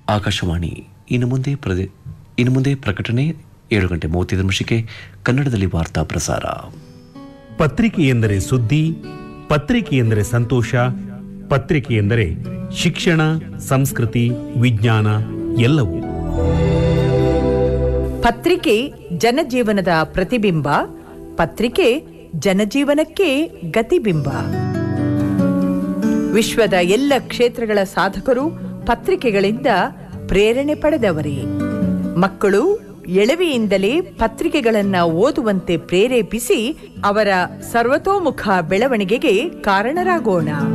ಆಕಾಶವಾಣಿ ಇನ್ನು ಮುಂದೆ ಪ್ರದೆ ಇನ್ನು ಮುಂದೆ ಪ್ರಕಟಣೆ ಏಳು ಗಂಟೆ ಮೂವತ್ತೈದು ನಿಮಿಷಕ್ಕೆ ಕನ್ನಡದಲ್ಲಿ ವಾರ್ತಾ ಪ್ರಸಾರ ಪತ್ರಿಕೆ ಎಂದರೆ ಸುದ್ದಿ ಪತ್ರಿಕೆ ಎಂದರೆ ಸಂತೋಷ ಪತ್ರಿಕೆ ಎಂದರೆ ಶಿಕ್ಷಣ ಸಂಸ್ಕೃತಿ ವಿಜ್ಞಾನ ಎಲ್ಲವೂ ಪತ್ರಿಕೆ ಜನಜೀವನದ ಪ್ರತಿಬಿಂಬ ಪತ್ರಿಕೆ ಜನಜೀವನಕ್ಕೆ ಗತಿಬಿಂಬ ವಿಶ್ವದ ಎಲ್ಲ ಕ್ಷೇತ್ರಗಳ ಸಾಧಕರು ಪತ್ರಿಕೆಗಳಿಂದ ಪ್ರೇರಣೆ ಪಡೆದವರೇ ಮಕ್ಕಳು ಎಳವೆಯಿಂದಲೇ ಪತ್ರಿಕೆಗಳನ್ನ ಓದುವಂತೆ ಪ್ರೇರೇಪಿಸಿ ಅವರ ಸರ್ವತೋಮುಖ ಬೆಳವಣಿಗೆಗೆ ಕಾರಣರಾಗೋಣ